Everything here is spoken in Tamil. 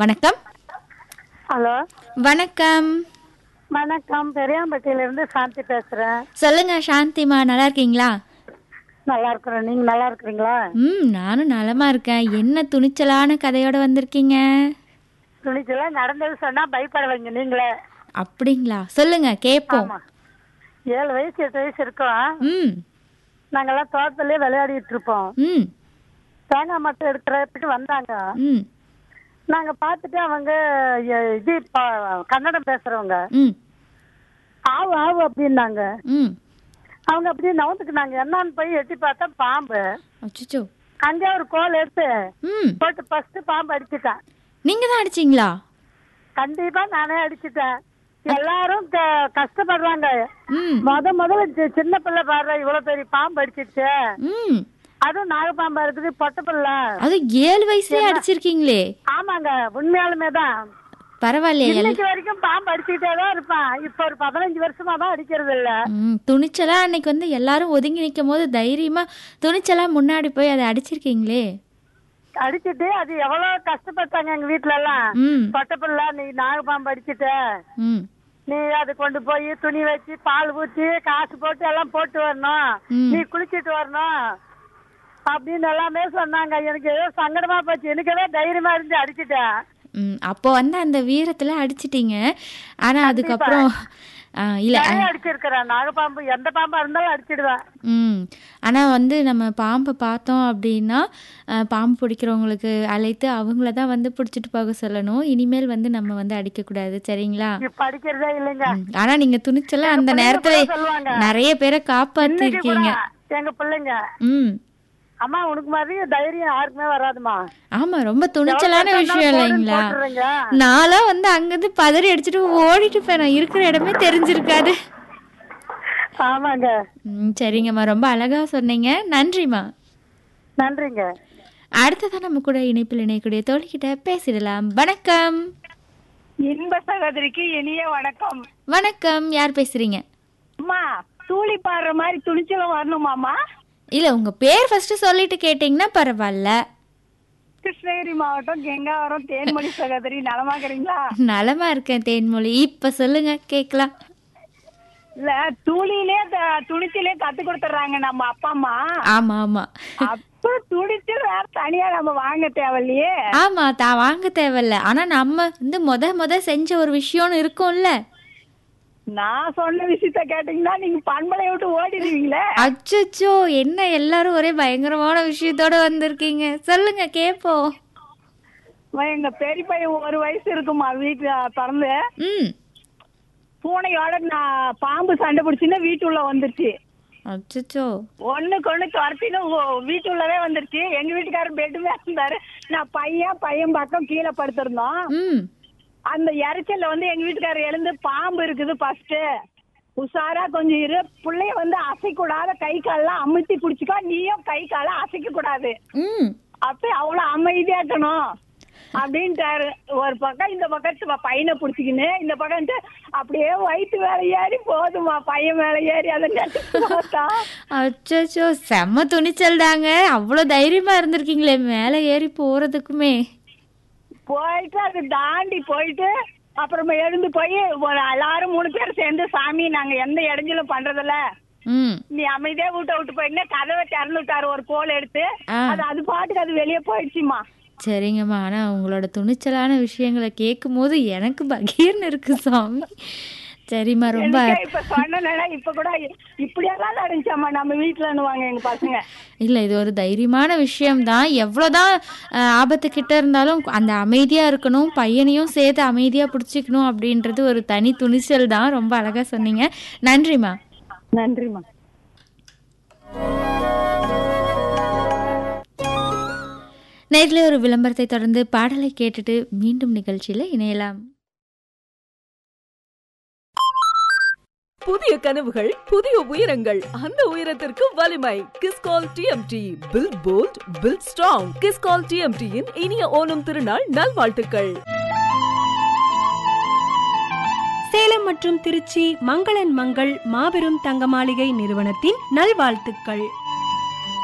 வணக்கம் ஹலோ வணக்கம் வணக்கம் பெரியாம்பட்டியில இருந்து சாந்தி பேசுறேன் சொல்லுங்க சாந்திமா நல்லா இருக்கீங்களா நல்லா இருக்கிறேன் நீங்க நல்லா இருக்கிறீங்களா ம் நானும் நலமா இருக்கேன் என்ன துணிச்சலான கதையோட வந்திருக்கீங்க துணிச்சல நடந்தது சொன்னா பயப்படுவீங்க நீங்களே அப்படிங்களா சொல்லுங்க கேட்போம் ஆமா ஏழு வயசு எட்டு வயசு இருக்கோம் ம் நாங்கெல்லாம் தோட்டத்திலே விளையாடிட்டு இருப்போம் ம் தேங்காய் மட்டும் எடுக்கிறதுக்கு வந்தாங்க ம் நாங்க பார்த்துட்டு அவங்க எ- இது ப- கன்னடம் பேசுறவங்க ம் ஆவு ஆவு அப்படின்னாங்க ம் அவங்க அப்படியே நவுந்துக்குனாங்க என்னன்னு போய் எட்டி பார்த்தா பாம்பு அச்சோ அங்கே ஒரு கோல் எடுத்து ம் போட்டு ஃபர்ஸ்ட் பாம்பு அடிச்சுட்டேன் நீங்க தான் அடிச்சீங்களா கண்டிப்பா நானே அடிச்சுட்டேன் எல்லாரும் க- கஷ்டப்படுறாங்க ம் முத முதல்ல சி- சின்ன பிள்ளை பாரு இவ்வளவு பெரிய பாம்பு அடிச்சிருச்சு ம் அதுவும் நாகப்பாம்பா இருக்குது பொட்டை பிள்ளை அது ஏழு வயசுலயே அடிச்சிருக்கீங்களே ஆமாங்க உண்மையாலுமே தான் பரவாயில்லையே எல்- இன்னைக்கு வரைக்கும் பாம்பு அடிச்சுட்டே தான் இருப்பான் இப்ப ஒரு பதினஞ்சு வருஷமா தான் அடிக்கிறது இல்ல ம் துணிச்சலா அன்னைக்கு வந்து எல்லாரும் ஒதுங்கி நிற்கும் போது தைரியமா துணிச்சலா முன்னாடி போய் அதை அடிச்சிருக்கீங்களே அடிச்சிட்டு அது எவ்வளவு கஷ்டப்பட்டாங்க எங்க வீட்ல எல்லாம் ம் பொட்டை பிள்ளை நீ நாகப்பாம்பு அடிச்சிட்ட ம் நீ அது கொண்டு போய் துணி வச்சு பால் ஊத்தி காசு போட்டு எல்லாம் போட்டு வரணும் ம். நீ குளிச்சிட்டு வரணும் அப்படின்னு எல்லாமே சொன்னாங்க எனக்கு ஏதோ சங்கடமா போச்சு எனக்கு ஏதோ தைரியமா இருந்து அடிச்சிட்டேன் ம் அப்போ வந்து அந்த வீரத்துல அடிச்சிட்டீங்க ஆனா அதுக்கப்புறம் ஆ, இல்ல ஆ, நிறைய அடிச்சிருக்கிறேன் நாகப்பாம்பு எந்த பாம்பா இருந்தாலும் அடிச்சிடுவேன் ம் ஆனால் வந்து நம்ம பாம்பை பார்த்தோம் அப்படின்னா ஆ, பாம்பு பிடிக்கிறவங்களுக்கு அழைத்து அவங்கள தான் வந்து பிடிச்சிட்டு போக சொல்லணும் இனிமேல் வந்து நம்ம வந்து அடிக்கக்கூடாது சரிங்களா இப்ப அடிக்கிறதே இல்லைங்க ம், ஆனா நீங்க துணிச்சலா அந்த பிள்ளைங்க நேரத்துல கூட சொல்லுவாங்க. நிறைய பேரை இன்னைக்கு கூட காப்பாத்திருக்கீங்க எங்க பிள்ளைங்க ம் அம்மா உனக்கு மாதிரி தைரியம் யாருக்குமே வராதுமா ஆமா ரொம்ப துணிச்சலான எவ்வளவு விஷயம் சொன்னாலும் இல்லைங்களா போடுன்னு போட்டுருங்க. நான்லாம் வந்து அங்கிருந்து பதறி அடிச்சுட்டு ஓடிட்டு போயிடும் இருக்கிற இடமே தெரிஞ்சிருக்காது ஆமாங்க ம் சரிங்கம்மா ரொம்ப அழகா சொன்னீங்க நன்றிம்மா நன்றிங்க அடுத்ததான் நம்ம கூட இணைப்பில் இணையக்கூடிய தோழிக்கிட்ட பேசிடலாம் வணக்கம் இன்ப சகோதரிக்கு இனிய வணக்கம் வணக்கம் யார் பேசுறீங்க அம்மா தூளி பாடுற மாதிரி துணிச்சலும் வரணுமாமா இல்ல உங்க பேர் ஃபர்ஸ்ட் சொல்லிட்டு கேட்டீங்கன்னா பரவாயில்ல கிருஷ்ணகிரி மாவட்டம் கெங்காவரம் தேன்மொழி சகோதரி நலமாக்குறீங்களா நலமா இருக்கேன் தேன்மொழி இப்ப சொல்லுங்க கேக்கலாம் இல்ல தூளிலே த- துணிச்சிலே கத்து கொடுத்துறாங்க நம்ம அப்பா அம்மா ஆமா ஆமா அப்ப துணிச்சல் வேற தனியா நம்ம வாங்க தேவையில்லையே ஆமா தான் வாங்க தேவையில்ல ஆனா நம்ம வந்து முத முத செஞ்ச ஒரு விஷயம்னு இருக்கும்ல நான் சொன்ன விஷயத்த கேட்டீங்கன்னா நீங்க பண்பலை விட்டு ஓடிடுவீங்களே அச்சச்சோ என்ன எல்லாரும் ஒரே பயங்கரமான விஷயத்தோட வந்திருக்கீங்க சொல்லுங்க கேப்போம் அம்மா, எங்க பெரிய பையன் ஒரு வயசு இருக்குமா வீட்டுல பிறந்து ம் பூனையோட நான் பாம்பு சண்டை பிடிச்சுன்னா வீட்டுள்ள வந்துருச்சு அச்சச்சோ ஒண்ணுக்கு ஒண்ணு துரத்தின்னு ஓ- வீட்டுள்ளவே வந்துருச்சு எங்க வீட்டுக்காரர் பெட் மேல இருந்தாரு நான் பையன் பையன் பக்கம் கீழே படுத்திருந்தோம் ம் அந்த இறைச்சல்ல வந்து எங்க வீட்டுக்காரர் எழுந்து பாம்பு இருக்குது ஃபர்ஸ்ட் உஷாரா கொஞ்சம் இரு புள்ளைய வந்து அசைக்கூடாத கை காலெல்லாம் அமுத்தி பிடிச்சிக்கோ நீயும் கை காலை அசைக்க கூடாது ம் அப்ப அவ்வளவு அமைதியாக்கணும் அப்படின்ட்டாரு ஒரு பக்கம் இந்த பக்கம் சும்மா பையனை பிடிச்சிக்கின்னு இந்த பக்கம் வந்து அப்படியே வயிற்று மேல ஏறி போதுமா பையன் மேல ஏறி அதை நினைச்சு பார்த்தா அச்சச்சோ செம்ம துணிச்சல் தாங்க அவ்வளோ தைரியமா இருந்திருக்கீங்களே மேலே ஏறி போறதுக்குமே போயிட்டு அது தாண்டி போயிட்டு அப்புறமா எழுந்து போய் ஒரு எல்லாரும் மூணு பேர் சேர்ந்து சாமி நாங்க எந்த இடைஞ்சலும் பண்றதில்ல ம் நீ அமைதியா வீட்டை விட்டு போயிட்டு கதவை திறந்து விட்டாரு ஒரு கோல் எடுத்து ஆ. அது அது பாட்டுக்கு அது வெளியே போயிடுச்சுமா சரிங்கம்மா ஆனால் உங்களோட துணிச்சலான விஷயங்களை கேட்கும் போது எனக்கு பகீர்னு இருக்கு சாமி சரிம்மா ரொம்ப எனக்கே இப்ப சொன்னா இப்ப கூட இப்படியெல்லாம் நடந்துச்சாமா நம்ம வீட்டுலன்னுவாங்க எங்க பசங்க இல்லை இது ஒரு தைரியமான விஷயம்தான் எவ்வளோதான் அஹ், ஆபத்து கிட்ட இருந்தாலும் அந்த அமைதியாக இருக்கணும் பையனையும் சேர்த்து அமைதியாக பிடிச்சிக்கணும் அப்படின்றது ஒரு தனி துணிச்சல் தான் ரொம்ப அழகாக சொன்னீங்க நன்றிம்மா நன்றிமா நேரில் ஒரு விளம்பரத்தை தொடர்ந்து பாடலை கேட்டுட்டு மீண்டும் நிகழ்ச்சியில் இணையலாம் புதிய கனவுகள் புதிய உயரங்கள் அந்த உயரத்திற்கு வலிமை Kiscol TMT build bold build strong Kiscol டிஎம்டியின் இனிய ஓணம் திருநாள் நல்வாழ்த்துக்கள் சேலம் மற்றும் திருச்சி மங்களன் மங்கள் மாபெரும் தங்க மாளிகை நிறுவனத்தின் நல்வாழ்த்துக்கள்